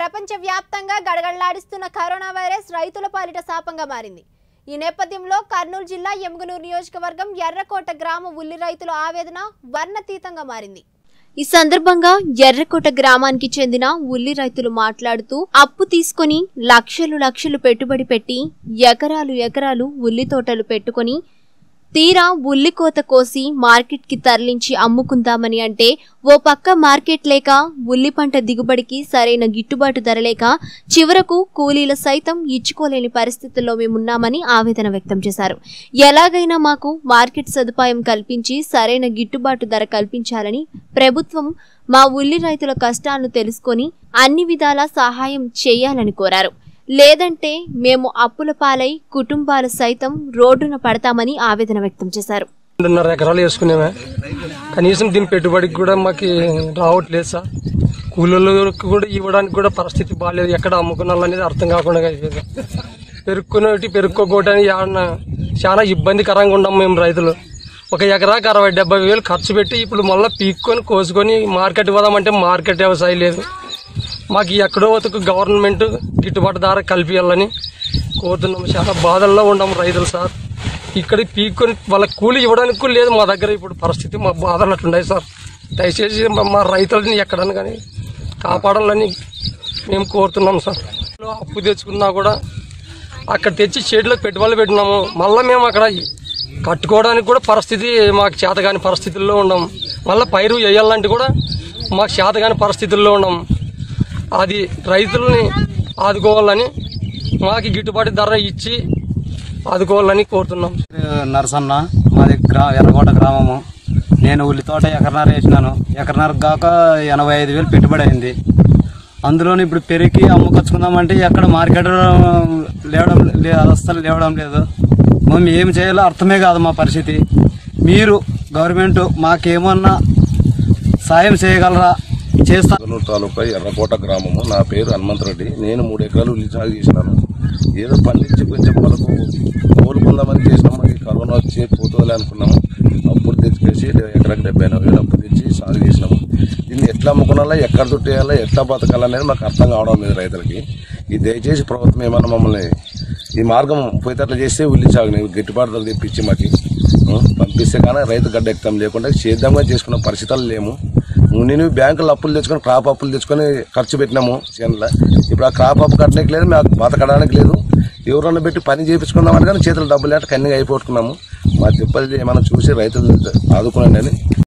ప్రపంచ వ్యాప్తంగా గడగడలాడిస్తున్న corona virus రైతుల పాలిట శాపంగా మారింది ఈ నేపథ్యంలో కర్నూలు జిల్లా ఎముగనూరు నియోజకవర్గం ఎర్రకోట గ్రామ ఉల్లి రైతుల ఆవేదన వర్ణతీతంగా మారింది ఈ సందర్భంగా ఎర్రకోట గ్రామానికి చెందిన ఉల్లి రైతులు మాట్లాడుతూ అప్పు తీసుకొని లక్షలు లక్షలు పెట్టుబడి పెట్టి ఎకరాలు ఎకరాలు ఉల్లి తోటలు పెట్టుకొని తీరా ఉల్లి కోత కోసి మార్కెట్కి తరలించి అమ్ముకుందామని అంటే ఓ పక్క మార్కెట్ లేక ఉల్లి పంట దిగుబడికి సరైన గిట్టుబాటు ధర లేక చివరకు కూలీల సైతం ఇచ్చుకోలేని పరిస్థితుల్లో మేమున్నామని ఆవేదన వ్యక్తం చేశారు ఎలాగైనా మాకు మార్కెట్ సదుపాయం కల్పించి సరైన గిట్టుబాటు ధర కల్పించాలని ప్రభుత్వం మా ఉల్లి రైతుల కష్టాలను తెలుసుకొని అన్ని విధాలా సహాయం చేయాలని కోరారు లేదంటే మేము అప్పుల పాలై కుటుంబాలు సైతం రోడ్డున పడతామని ఆవేదన వ్యక్తం చేశారు రెండున్నర ఎకరాలు వేసుకునేమే కనీసం దీని పెట్టుబడికి కూడా మాకు రావట్లేదు సార్ కూలీలకు కూడా ఇవ్వడానికి కూడా పరిస్థితి బాగాలేదు ఎక్కడ అమ్ముకున్నాళ్ళు అనేది అర్థం కాకుండా అయిపోయింది పెరుక్కునేటి పెరుక్కోకోవడానికి ఏమన్నా చాలా ఇబ్బందికరంగా ఉన్నాం మేము రైతులు ఒక ఎకరాకి అరవై డెబ్బై వేలు ఖర్చు పెట్టి ఇప్పుడు మళ్ళీ పీక్కొని కోసుకొని మార్కెట్ పోదామంటే మార్కెట్ వ్యవసాయం లేదు మాకు ఎక్కడో ఒకటి గవర్నమెంట్ గిట్టుబాటు ధర కల్పించాలని కోరుతున్నాము చాలా బాధల్లో ఉన్నాం రైతులు సార్ ఇక్కడ పీక్కొని వాళ్ళ కూలి ఇవ్వడానికి కూడా లేదు మా దగ్గర ఇప్పుడు పరిస్థితి మా బాధలు అట్లున్నాయి సార్ దయచేసి మా- మా రైతులని ఎక్కడన్నా కానీ కాపాడాలని మేము కోరుతున్నాం సార్ అప్పు తెచ్చుకున్నా కూడా అక్కడ తెచ్చి షెడ్లో పెట్టుబడులు పెట్టినాము మళ్ళీ మేము అక్కడ కట్టుకోవడానికి కూడా పరిస్థితి మాకు చేతగాని పరిస్థితుల్లో ఉన్నాం మళ్ళీ పైరు వేయాలంటే కూడా మాకు చేతగాని పరిస్థితుల్లో ఉన్నాం అది రైతులని ఆదుకోవాలని మాకు గిట్టుబాటు ధర ఇచ్చి ఆదుకోవాలని కోరుతున్నాం నరసన్న మాది గ్రా ఎర్రకోట గ్రామము నేను ఉల్లి తోట ఎకరన్నర వేసినాను ఎకరన్నర కాక ఎనభై ఐదు వేలు పెట్టుబడి అయింది అందులోని ఇప్పుడు పెరిగి అమ్ముకొచ్చుకుందామంటే ఎక్కడ మార్కెట్ లేవడం లే- అస్సలు లేవడం లేదు మేము ఏం చేయాలో అర్థమే కాదు మా పరిస్థితి మీరు గవర్నమెంట్ మాకేమన్నా సాయం చేయగలరా చేస్తా కర్నూలు తాలూకా ఎర్రకోట గ్రామము నా పేరు హనుమంతరెడ్డి నేను మూడు ఎకరాలు ఉల్లి సాగు చేసినాను ఏదో పండించి కొంచెం మనకు కోలుకుందామని చేసినాము ఈ కరోనా వచ్చి పోతుందిలే అనుకున్నాము అప్పుడు తెచ్చేసి ఎకరాకి డెబ్బై ఎనభై వేలు అప్పు తెచ్చి సాగు చేసినాము దీన్ని ఎట్లా అమ్ముకునాలా ఎక్కడ చుట్టేయాలా ఎట్లా బతకాలనేది మాకు అర్థం కావడం లేదు రైతులకి ఈ దయచేసి ప్రభుత్వం ఏమన్నా మమ్మల్ని ఈ మార్గం పోయేటట్లు చేస్తే ఉల్లి సాగుని గిట్టుబాటు ధర తెప్పించి మాకు ఆ, పంపిస్తే కానీ రైతు గడ్డ ఎక్కుతాం లేకుండా సేద్యంగా చేసుకున్న పరిస్థితులు లేము నేను బ్యాంకులో అప్పులు తెచ్చుకొని క్రాప్ అప్పులు తెచ్చుకొని ఖర్చు పెట్టినాము చేనులో ఇప్పుడు ఆ క్రాప్ అప్పు కట్టడానికి లేదు మాకు బతకడానికి లేదు ఎవరన్నా పెట్టి పని చేయించుకుందామని కానీ చేతులు డబ్బులు లేక కన్నీగా అయిపోట్టుకున్నాము మా తిప్పలు ఏమైనా చూసి రైతులు ఆదుకునండి అని